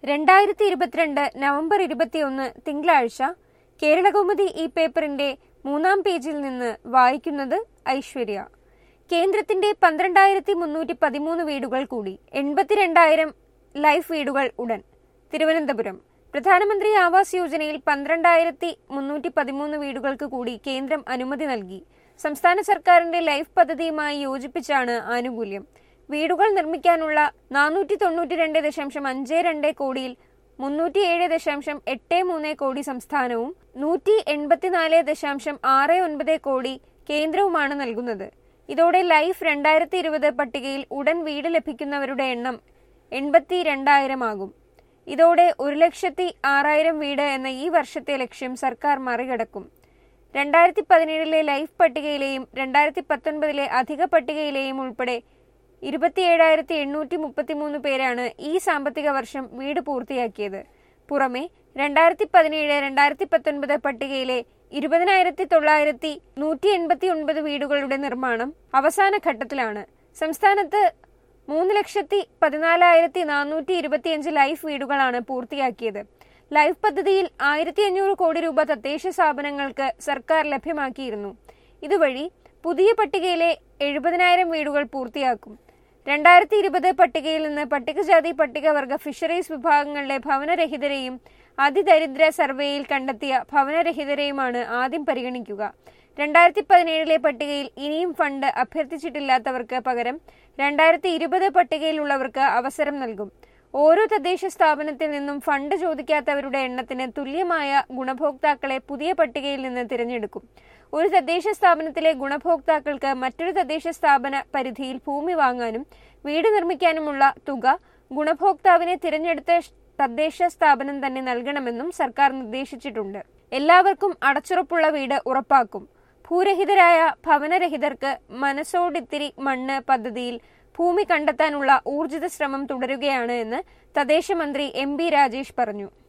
രണ്ടായിരത്തി ഇരുപത്തിരണ്ട് നവംബർ ഇരുപത്തിയൊന്ന് തിങ്കളാഴ്ച കേരളകൗമുദി ഈ പേപ്പറിന്റെ മൂന്നാം പേജിൽ നിന്ന് വായിക്കുന്നത് ഐശ്വര്യ കേന്ദ്രത്തിന്റെ പന്ത്രണ്ടായിരത്തി മുന്നൂറ്റി പതിമൂന്ന് വീടുകൾ കൂടി എൺപത്തിരണ്ടായിരം ലൈഫ് വീടുകൾ ഉടൻ തിരുവനന്തപുരം പ്രധാനമന്ത്രി ആവാസ് യോജനയിൽ പന്ത്രണ്ടായിരത്തി മുന്നൂറ്റി പതിമൂന്ന് വീടുകൾക്ക് കൂടി കേന്ദ്രം അനുമതി നൽകി സംസ്ഥാന സർക്കാരിന്റെ ലൈഫ് പദ്ധതിയുമായി യോജിപ്പിച്ചാണ് ആനുകൂല്യം വീടുകൾ നിർമ്മിക്കാനുള്ള നാനൂറ്റി തൊണ്ണൂറ്റി രണ്ട് ദശാംശം അഞ്ച് രണ്ട് കോടിയിൽ മുന്നൂറ്റിയേഴ് ദശാംശം എട്ട് മൂന്ന് കോടി സംസ്ഥാനവും നൂറ്റി എൺപത്തിനാല് ദശാംശം ആറ് ഒൻപത് കോടി കേന്ദ്രവുമാണ് നൽകുന്നത് ഇതോടെ ലൈഫ് രണ്ടായിരത്തി ഇരുപത് പട്ടികയിൽ ഉടൻ വീട് ലഭിക്കുന്നവരുടെ എണ്ണം എൺപത്തി രണ്ടായിരം ആകും ഇതോടെ ഒരു ലക്ഷത്തി ആറായിരം വീട് എന്ന ഈ വർഷത്തെ ലക്ഷ്യം സർക്കാർ മറികടക്കും രണ്ടായിരത്തി പതിനേഴിലെ ലൈഫ് പട്ടികയിലെയും രണ്ടായിരത്തി പത്തൊൻപതിലെ അധിക പട്ടികയിലെയും ഉൾപ്പെടെ ഇരുപത്തിയേഴായിരത്തി എണ്ണൂറ്റി മുപ്പത്തിമൂന്ന് പേരാണ് ഈ സാമ്പത്തിക വർഷം വീട് പൂർത്തിയാക്കിയത് പുറമെ രണ്ടായിരത്തി പതിനേഴ് രണ്ടായിരത്തി പത്തൊൻപത് പട്ടികയിലെ ഇരുപതിനായിരത്തി തൊള്ളായിരത്തി നൂറ്റി എൺപത്തി ഒൻപത് വീടുകളുടെ നിർമ്മാണം അവസാന ഘട്ടത്തിലാണ് സംസ്ഥാനത്ത് മൂന്ന് ലക്ഷത്തി പതിനാലായിരത്തി നാനൂറ്റി ഇരുപത്തിയഞ്ച് ലൈഫ് വീടുകളാണ് പൂർത്തിയാക്കിയത് ലൈഫ് പദ്ധതിയിൽ ആയിരത്തി അഞ്ഞൂറ് കോടി രൂപ തദ്ദേശ സ്ഥാപനങ്ങൾക്ക് സർക്കാർ ലഭ്യമാക്കിയിരുന്നു ഇതുവഴി പുതിയ പട്ടികയിലെ എഴുപതിനായിരം വീടുകൾ പൂർത്തിയാക്കും രണ്ടായിരത്തി ഇരുപത് പട്ടികയിൽ നിന്ന് പട്ടികജാതി പട്ടികവർഗ ഫിഷറീസ് വിഭാഗങ്ങളിലെ ഭവനരഹിതരെയും അതിദരിദ്ര സർവേയിൽ കണ്ടെത്തിയ ഭവനരഹിതരെയുമാണ് ആദ്യം പരിഗണിക്കുക രണ്ടായിരത്തി പതിനേഴിലെ പട്ടികയിൽ ഇനിയും ഫണ്ട് അഭ്യർത്ഥിച്ചിട്ടില്ലാത്തവർക്ക് പകരം രണ്ടായിരത്തി ഇരുപത് പട്ടികയിലുള്ളവർക്ക് അവസരം നൽകും ഓരോ തദ്ദേശ സ്ഥാപനത്തിൽ നിന്നും ഫണ്ട് ചോദിക്കാത്തവരുടെ എണ്ണത്തിന് തുല്യമായ ഗുണഭോക്താക്കളെ പുതിയ പട്ടികയിൽ നിന്ന് തിരഞ്ഞെടുക്കും ഒരു തദ്ദേശ സ്ഥാപനത്തിലെ ഗുണഭോക്താക്കൾക്ക് മറ്റൊരു തദ്ദേശ സ്ഥാപന പരിധിയിൽ ഭൂമി വാങ്ങാനും വീട് നിർമ്മിക്കാനുമുള്ള തുക ഗുണഭോക്താവിനെ തിരഞ്ഞെടുത്ത തദ്ദേശ സ്ഥാപനം തന്നെ നൽകണമെന്നും സർക്കാർ നിർദ്ദേശിച്ചിട്ടുണ്ട് എല്ലാവർക്കും അടച്ചുറപ്പുള്ള വീട് ഉറപ്പാക്കും ഭൂരഹിതരായ ഭവനരഹിതർക്ക് മനസ്സോടിത്തിരി മണ്ണ് പദ്ധതിയിൽ ഭൂമി കണ്ടെത്താനുള്ള ഊർജിത ശ്രമം തുടരുകയാണ് എന്ന് തദ്ദേശ മന്ത്രി എം ബി രാജേഷ് പറഞ്ഞു